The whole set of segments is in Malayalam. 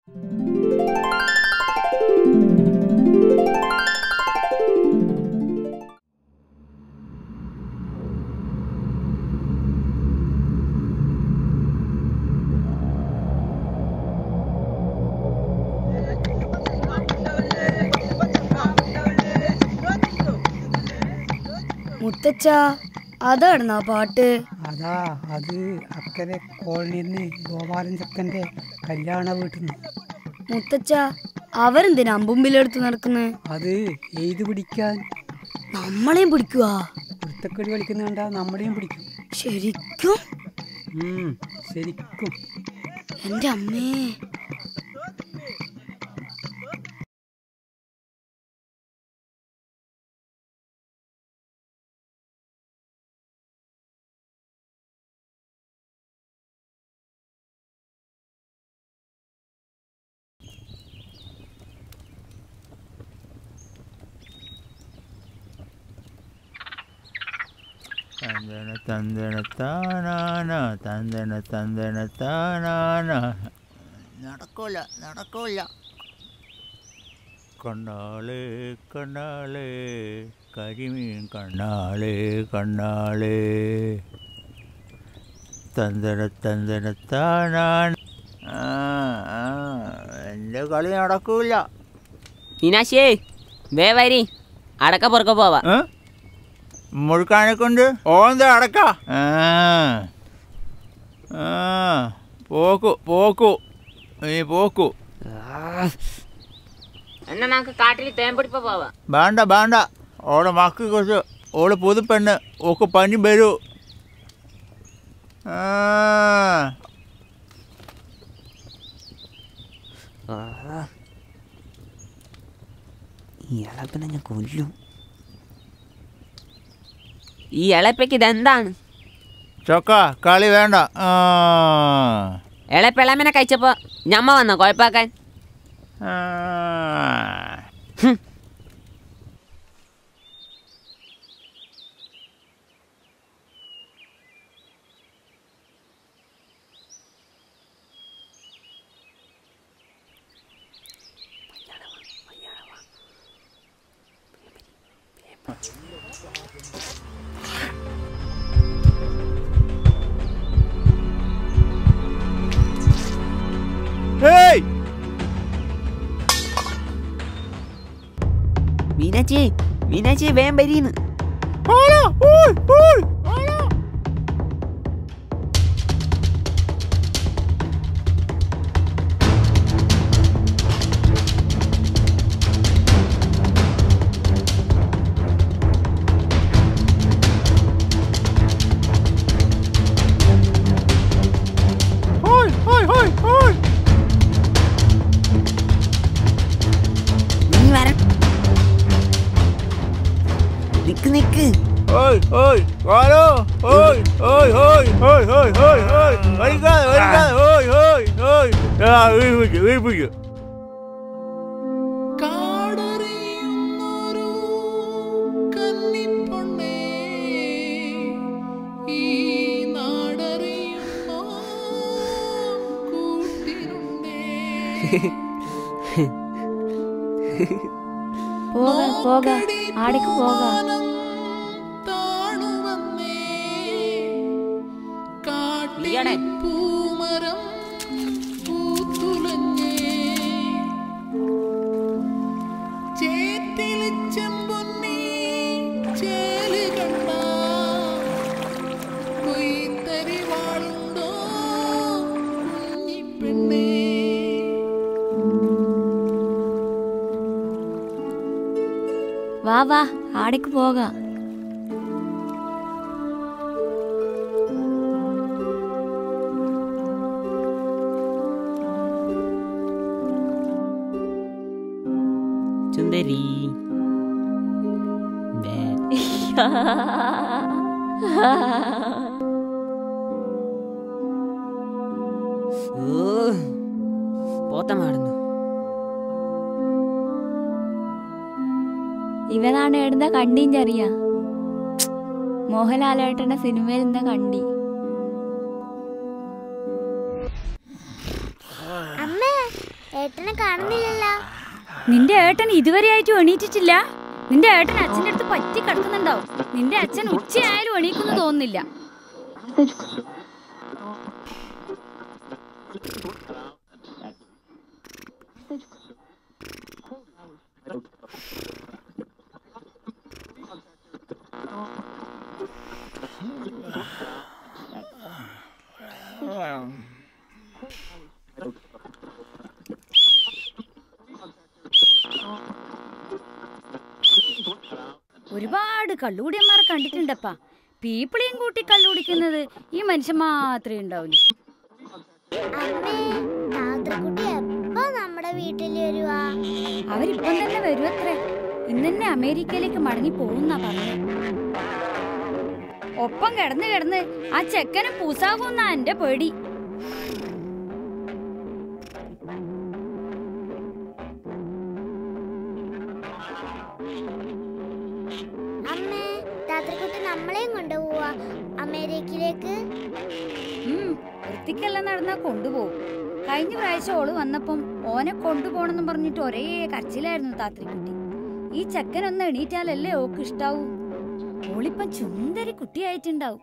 മുത്തച്ഛ അതായിരുന്നാ പാട്ട് അതാ അത് അക്കരെ കോളനിയിൽ നിന്ന് ഗോപാലൻ ചക്കൻ്റെ കല്യാണ വീട്ടിൽ നിന്ന് മുത്തച്ഛ അവരെന്തിനാ അമ്പുമ്പിലെടുത്ത് നടക്കുന്നത് അത് എഴുതി പിടിക്കാൻ നമ്മളെയും പിടിക്കുവാ വൃത്തക്കടി കളിക്കുന്ന കണ്ടാ നമ്മളെയും പിടിക്കും ശരിക്കും ഉം, ശരിക്കും എന്റെ അമ്മേ തന്തന തന്തന താനാന തന്തന തന്തന താനാന നടക്കൂല നടക്കൂല കണ്ണാളേ കണ്ണാളേ കരിമീൻ കണ്ണാളേ കണ്ണാളേ തന്തന തന്തന താനാന ആ ആ എൻ്റെ കളി നടക്കൂല മീനാക്ഷിയേ വേ വരി അടക്ക പുറക്കെ പോവാ ഏ? മുഴുക്കാനെ കൊണ്ട് ഓന്ത അടക്ക ആ ആ പോക്കു പോക്കു നീ പോക്കു എന്നാ നമുക്ക് കാട്ടിൽ തേമ്പടിപ്പ പോവാ വേണ്ട വേണ്ട ഓളെ മക്ക് കുറച്ച് ഓള് പുതുപ്പെണ്ണ് ഓക്ക് പനി വരൂ ആ ഈ ഇളപ്പിനെ ഞാൻ കൊല്ലും ഈ ഇളപ്പയ്ക്ക് ഇതെന്താണ് ചൊക്ക കളി വേണ്ട ആ ഇളപ്പിളമനെ കഴിച്ചപ്പോ ഞമ്മ വന്ന കുഴപ്പാക്കാൻ ആ. ഹേയ് മീനാച്ചി മീനാച്ചി വേം വരീന്ന് ആരാ? ഓയ്, ഓയ്, ആരാ? ഓയ്, ഓയ്, ഓയ്, ഓയ്. നീ വര നിക്ക് നിക്ക് ഓയ്, ഓയ്, വാലോ, ഓയ്, ഓയ്, ഓയ്, ഓയ്, ഓയ്, ഓയ്, ഓയ്. വലിക്കാതെ, വലിക്കാതെ, ഓയ്, ഓയ്, ഓയ്. ആ, വീർപ്പിക്ക്, വീർപ്പിക്ക്. കാടറിയുന്നൊരു കന്നിപ്പൊണ്ണേ ഈ നാടറിയുന്നോ കൂട്ടിനുണ്ടേ പോക പോക ആടേക്ക് പോക മാനം താണുവന്നേ നീയാടെ? കാട്ടിൽ പൂമരം പൂത്തുലഞ്ഞേ ചേറ്റിൽ ചെമ്പൊന്നീ ചേല് കണ്ട കൊയ്ത്തരി വാളുണ്ടോ കുഞ്ഞിപ്പെണ്ണേ വാ വാ ആടേക്ക് പോക സുന്ദരി ബേ. ഓ, പോത്തമാടുന്നു ഇവനാണ് എഴുന്ന കണ്ടീൻ ചെറിയ മോഹൻലാലേട്ടന്റെ സിനിമയിൽ എന്താ കണ്ടി അമ്മേ കാണുന്നില്ലല്ലോ നിന്റെ ഏട്ടൻ ഇതുവരെയായിട്ടും എണീറ്റിട്ടില്ല നിന്റെ ഏട്ടൻ അച്ഛൻ്റെ അടുത്ത് പറ്റി കിടക്കുന്നുണ്ടാവും നിന്റെ അച്ഛൻ ഉച്ചയായാലും എണീക്കുന്നു തോന്നുന്നില്ല ഒരുപാട് കള്ളുകൂടിയന്മാരെ കണ്ടിട്ടുണ്ടപ്പാ പീപ്പിളിയും കൂട്ടി കള്ളുകുടിക്കുന്നത് ഈ മനുഷ്യൻ മാത്രമേ ഉണ്ടാവില്ല അമ്മേ താത്തക്കുട്ടി എപ്പോ നമ്മുടെ വീട്ടിൽ വരുവാ അവരിപ്പം തന്നെ വരുമത്രേ ഇന്ന് തന്നെ അമേരിക്കയിലേക്ക് മടങ്ങി പോകുന്നാ പറഞ്ഞു ഒപ്പം കിടന്ന് കിടന്ന് ആ ചെക്കന് പൂസാകുന്നാ എന്റെ പേടി അമ്മേ താത്തക്കുട്ടി നമ്മളെയും കൊണ്ടുപോവാ അമേരിക്കയിലേക്ക് ഉം, വൃത്തിക്കെല്ലാം നടന്നാ കൊണ്ടുപോകും കഴിഞ്ഞ പ്രാവശ്യം ഓള് വന്നപ്പം ഓനെ കൊണ്ടുപോകണമെന്ന് പറഞ്ഞിട്ട് ഒരേ കരച്ചിലായിരുന്നു താത്രിക്കുട്ടി ഈ ചെക്കനൊന്ന് എണീറ്റാലല്ലേ ഓക്ക് ഇഷ്ടാവൂ ഓളിപ്പം ചുന്ദരി കുട്ടിയായിട്ടുണ്ടാവും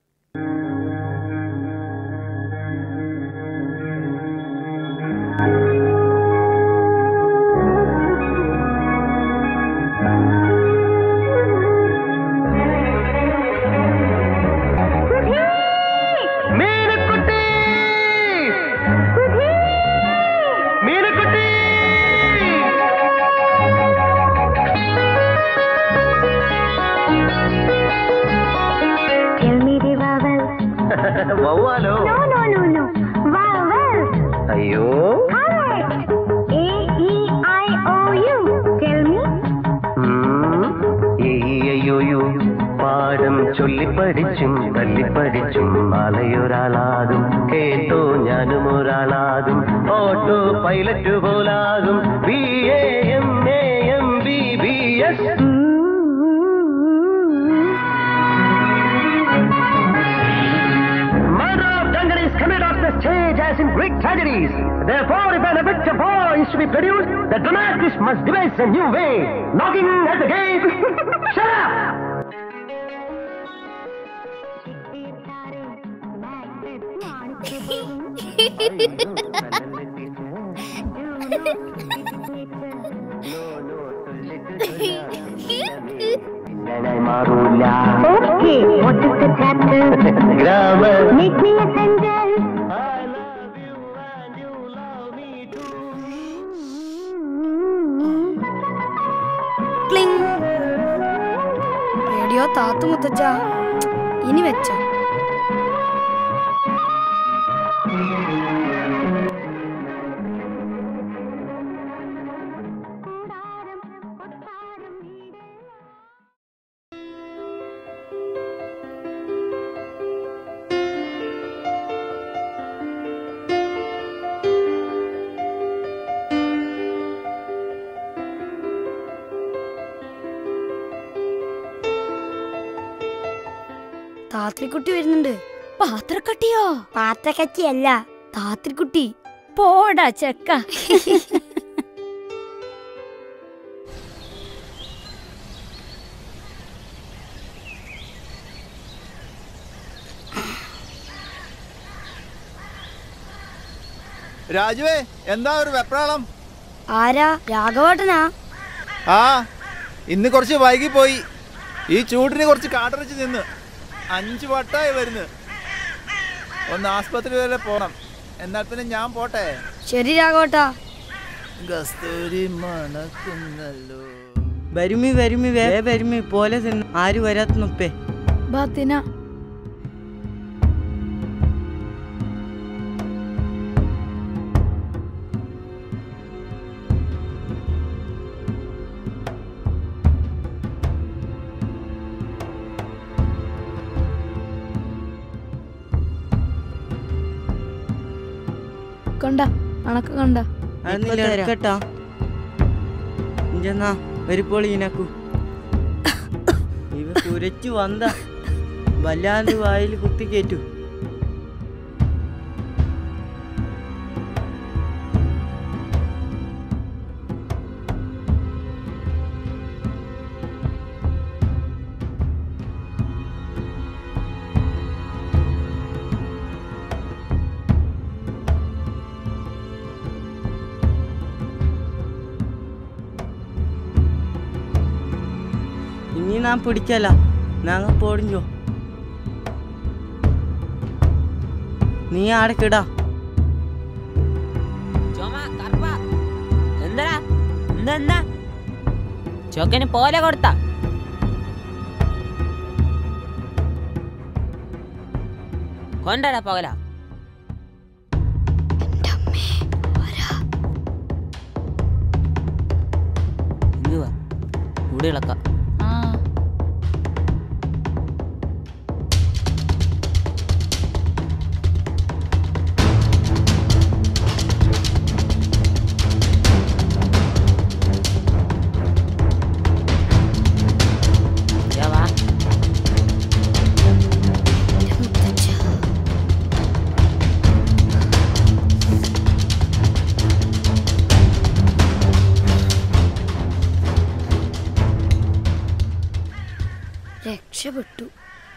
മീനുക്കുട്ടി മീനുക്കുട്ടി വവ്വാലോ അയ്യോ ഉം. ഏ, ഈ, അയ്യോ, യോ. പാഠം ചൊല്ലിപ്പടിച്ചും തല്ലിപ്പടിച്ചും മാലയൊരാളാകും കേട്ടോ ഞാനും ഒരാളാകും ഓട്ടോ പൈലറ്റ് പോലാകും B A M A M B B S Murder of Duncan is committed off the stage as in Greek tragedies. Therefore, if an epic war is to be produced, the dramatist must devise a new way. Knocking at the gate. Shut up! ഞാനായി മാറൂല ഗ്രാമർ റേഡിയോ താത്തു മുത്തച്ഛ ഇനി വെച്ച താത്രിക്കുട്ടി വരുന്നുണ്ട് പാത്രക്കട്ടിയോ പാത്രക്കച്ചിയല്ല താത്രിക്കുട്ടി പോടാ ചെക്ക രാജുവേ എന്താ ഒരു വെപ്രാളം ആരാ രാഘവേട്ടനാ ആ ഇന്ന് കുറച്ച് വൈകി പോയി ഈ ചൂടിന് കുറച്ച് കാട്ടറിച്ച് നിന്ന് അഞ്ച് വട്ടായി വരുന്നു ഒന്ന് ആസ്പത്രി വരെ പോണം എന്നാൽ പിന്നെ ഞാൻ പോട്ടെ ശരി രാഘവേട്ടാ കസ്തൂരി മണക്കുന്നല്ലോ വരുമി വരുമി വേ വരുമി പോലെ തിന്ന് ആര് വരാത്തുന്നപ്പേ ബാത്തിന കണ്ട അണക്ക് കണ്ട കേട്ടാ ഇഞ്ചെന്നാ വരിപ്പോൾ ഈനക്കു ഇവ കുരച്ചു വന്ന വല്ലാണ്ട് വായിൽ കുത്തിക്കേറ്റു ഞാൻ പിടിക്കല ഞങ്ങൾ പൊടിഞ്ഞോ നീ ആടെ കിടാ ചുമ കറുപ്പ എന്താ എന്താ എന്താ ചൊക്കന് പോലെ കൊടുത്ത കൊണ്ടടാ പകല ഇങ്ങ് വാ കൂടെ ഇളക്കാം ആ ഇതാ വാ രക്ഷപ്പെട്ടു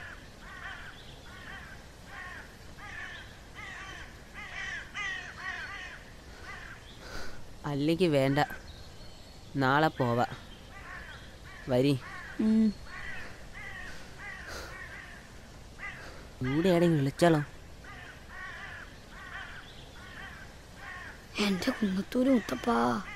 അല്ലെങ്കിൽ വേണ്ട നാളെ പോവാ വരി ഉം. ഇവിടെ എവിടെയെങ്കിലും വിളിച്ചാലോ എന്റെ കുന്നത്തൂര് മുത്തപ്പാ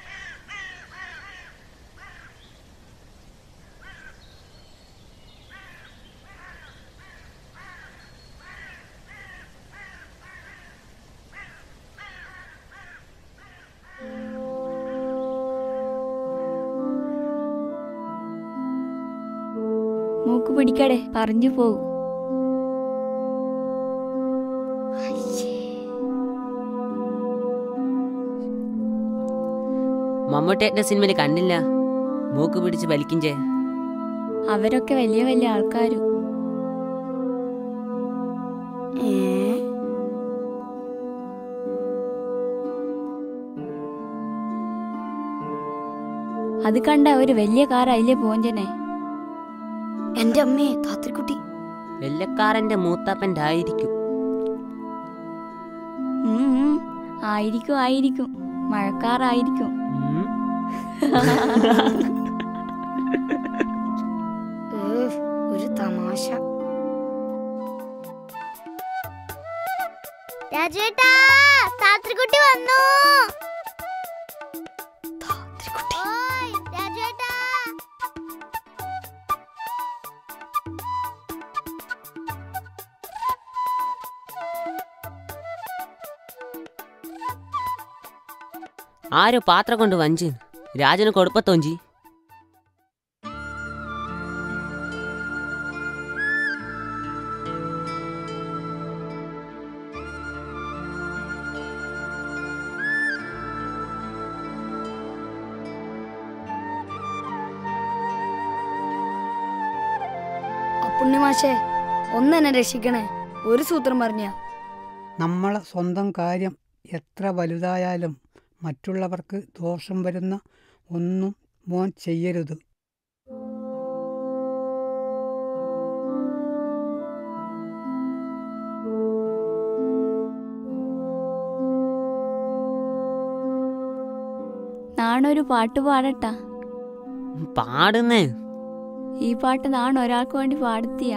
മൂക്ക് പിടിക്കടെ പറഞ്ഞു പോവും മമ്മൂട്ടിയുടെ സിനിമയിൽ കണ്ടില്ല മൂക്ക് പിടിച്ച് വലിക്കും ചേ അവരൊക്കെ വലിയ വലിയ ആൾക്കാരും ഏ അത് കണ്ട ഒരു വലിയ കാർ അതിലെ പോഞ്ചനെ എന്റെ അമ്മേ താത്രിക്കുട്ടി വെല്ലക്കാരന്റെ മൂത്താപ്പൻ്റെ ആയിരിക്കും ഉം, ഉം. ആയിരിക്കും ആയിരിക്കും മഴക്കാറായിരിക്കും ഉം. ഏ, ഒരു തമാശ രാജുവേട്ടാ താത്രിക്കുട്ടി വന്നു താത്രിക്കുട്ടി ഓയ് രാജുവേട്ടാ ആരോ പാത്രം കൊണ്ട് വഞ്ചി രാജന് കൊടുപ്പത്തോഞ്ചി അപ്പുണ്യമാഷേ ഒന്നെന്നെ രക്ഷിക്കണേ ഒരു സൂത്രം പറഞ്ഞ നമ്മളെ സ്വന്തം കാര്യം എത്ര വലുതായാലും മറ്റുള്ളവർക്ക് ദോഷം വരുന്ന ഒന്നും മോൻ ചെയ്യരുത് നാണൊരു പാട്ട് പാടട്ടാ പാടുന്നേ ഈ പാട്ട് നാണ് ഒരാൾക്ക് വേണ്ടി പാടുത്തിയ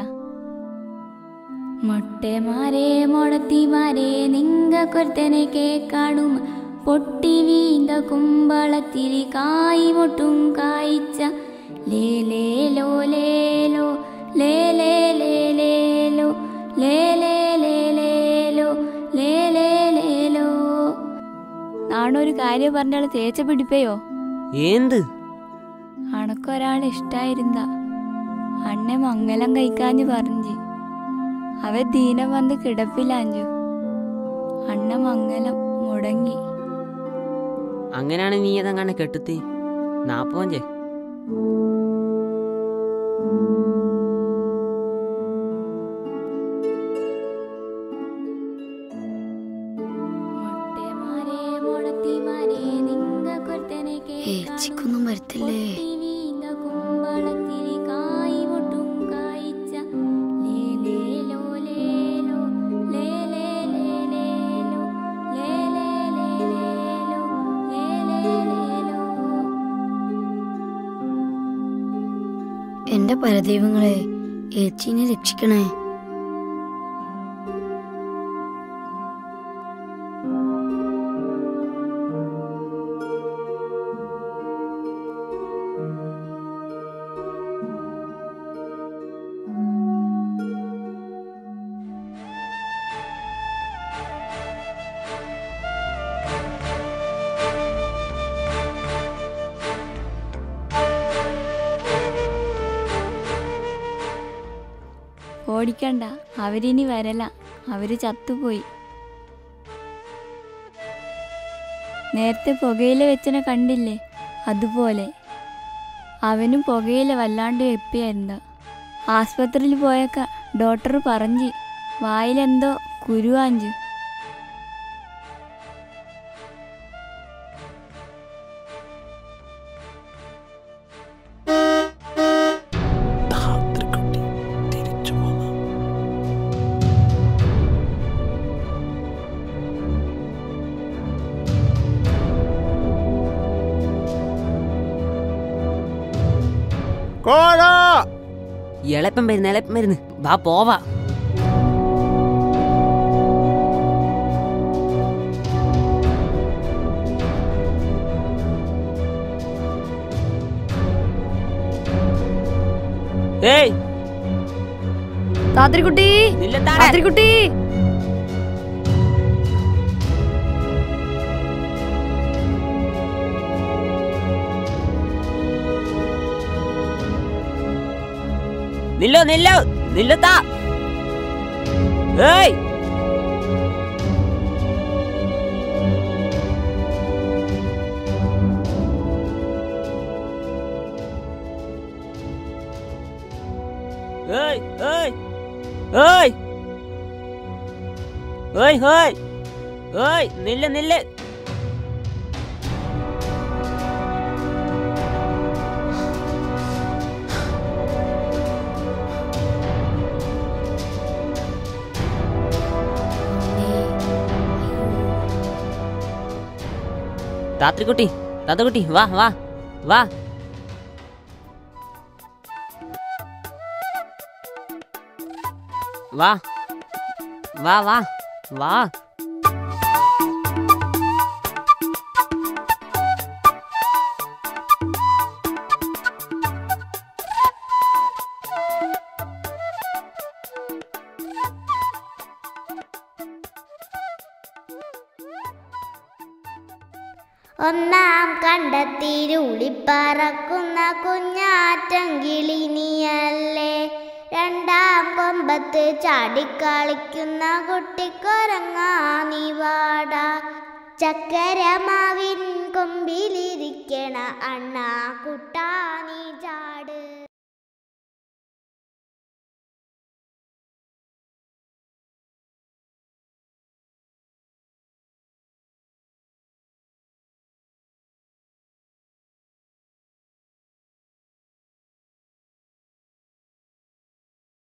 മൊട്ടെമാരെ മൊടത്തിമാരെ നിങ്ക കൊരുത്തനെ കേക്കാണും പൊട്ടി വീന്ത കുമ്പളത്തിരി കായി മൊട്ടും കായ്ച്ച ലേ ലേ ലോ ലേ ലോ ലേ ലേ ലേ ലേ ലോ ലേ ലേ ലേ ലേ ലോ ലേ ലേ ലേ ലോ നാണൊരു കാര്യം പറഞ്ഞാൽ തേച്ച പിടിപ്പയോ എന്ത് അണക്കൊരാളെ ഇഷ്ടായിരുന്ന അണ്ണെ മംഗലം കഴിക്കാഞ്ഞ് പറഞ്ഞു അവ ദീനം വന്ന് കിടപ്പിലാഞ്ചു അണ്ണ മംഗലം മുടങ്ങി അങ്ങനെയാണ് നീ ഏതങ്ങനെ കെട്ടുത്തി നാപ്പോഞ്ചേ മൊട്ടെമാരെ മൊടത്തിമാരെ നിങ്ക കൊരുത്തനെ ഏച്ചിക്കൊന്നും വരത്തില്ലേ വീന്ത കുമ്പളത്തിരി കായി മൊട്ടും കായ്ച്ച ലേ ലേ ലോ ലേ ലോ ലേ ലേ ലേ ലേ ലോ ലേ ലേ ലേ ലേ ലോ ലേ ലേ ലേ ലോ എന്റെ പരദൈവങ്ങളെ ഏച്ചീനെ രക്ഷിക്കണേ ഓടിക്കണ്ട അവരിനി വരല അവര് ചത്തുപോയി നേരത്തെ പുകയില വെച്ചനെ കണ്ടില്ലേ അതുപോലെ അവനും പുകയില വല്ലാണ്ട് വെപ്പിയായിരുന്നു ആസ്പത്രിയിൽ പോയേക്ക ഡോക്ടർ പറഞ്ഞ് വായിലെന്തോ കുരുവാഞ്ചു കോഴ എളപ്പം വരുന്നു എളപ്പം വരുന്നു വാ പോവാ ഏയ് താത്രിക്കുട്ടി നില്ലെന്താണ്? താത്രിക്കുട്ടി നില്ലോ നില്ലോ നില്ലത്താ ഏയ് ഏയ് ഏയ് ഏയ് ഏയ് ഏയ് ഏയ് നില്ല് നില്ല് താത്രിക്കുട്ടി താത്തക്കുട്ടി വാ വാ വാ വാ വാ വാ വാ ഒന്നാം കണ്ടെത്തിരുളി പറക്കുന്ന കുഞ്ഞാറ്റം കിളി നീയല്ലേ രണ്ടാം കൊമ്പത്ത് ചാടിക്കളിക്കുന്ന കുട്ടിക്കൊരങ്ങാ നീ വാടാ ചക്കരമാവിൻ കൊമ്പിലിരിക്കണ അണ്ണാ കുട്ടാ നീ ചാട